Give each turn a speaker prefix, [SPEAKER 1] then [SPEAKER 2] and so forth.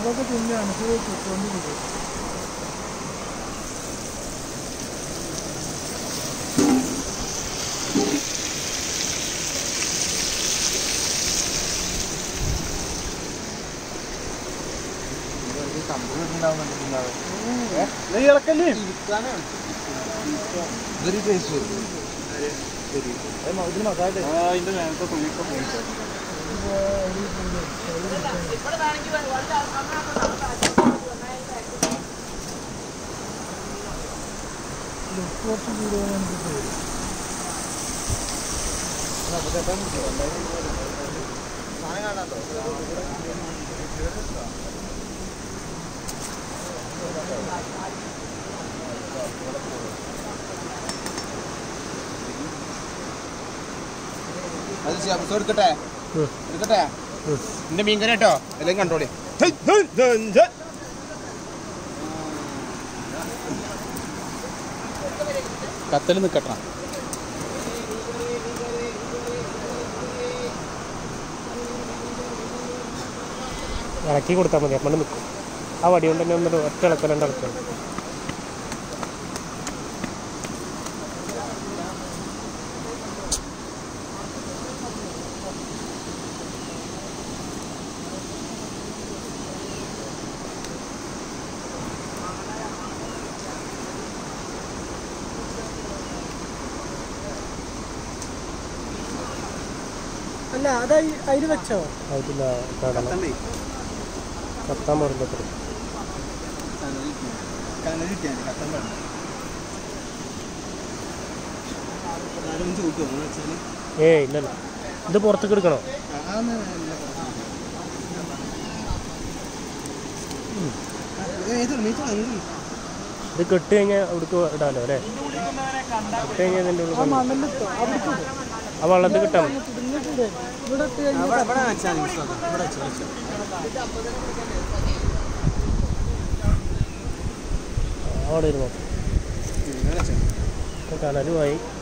[SPEAKER 1] അതൊക്കെ പിന്നെ നമുക്ക് കിട്ടുകൊണ്ടിരിക്കും നീ ഇളക്കല്ലേ
[SPEAKER 2] ഇതൊരു ടേസ്റ്റ്
[SPEAKER 1] അതിന്റെ നേരത്തെ തുണിയൊക്കെ പോയിട്ട് കുറച്ച് കൂടുതൽ നമുക്ക് തരും
[SPEAKER 2] അത് ശാബുസ് എടുക്കട്ടെ എടുക്കട്ടെ എന്റെ മീൻകറി കേട്ടോ എല്ലാം കണ്ടോളി കത്തൽ നിക്കട്ടെ
[SPEAKER 3] ഇളക്കി കൊടുത്താൽ മതി അപ്പം നിൽക്കും ആ വടി കൊണ്ട് തന്നെ ഒന്നൊരു ഒറ്റ ഇളക്കൽ രണ്ട് ഇളക്കണം
[SPEAKER 1] അല്ല അത് അതിൽ വെച്ചോ
[SPEAKER 3] അതില്ല കാണണം കത്താൻ പറയുമ്പോൾ ഏ ഇല്ലല്ല ഇത് പുറത്തേക്ക് എടുക്കണോ ഇത് കെട്ട് കഴിഞ്ഞാൽ അവിടേക്ക് ഇടാലോ അല്ലേ കെട്ട് കഴിഞ്ഞാൽ ഇതിൻ്റെ ഉള്ളിൽ കൊണ്ടുവരും.
[SPEAKER 1] മണ്ണിലിട്ടോ അവിടേക്ക് ഇടും.
[SPEAKER 3] ആ വെള്ളത്തിൽ കിട്ടാൻ മതി
[SPEAKER 1] ഇങ്ങോട്ടിടെ ഇവിടെ ഇട്ട് കഴിഞ്ഞാൽ
[SPEAKER 3] അവിടെ ഇരുന്നോ കനലുമായി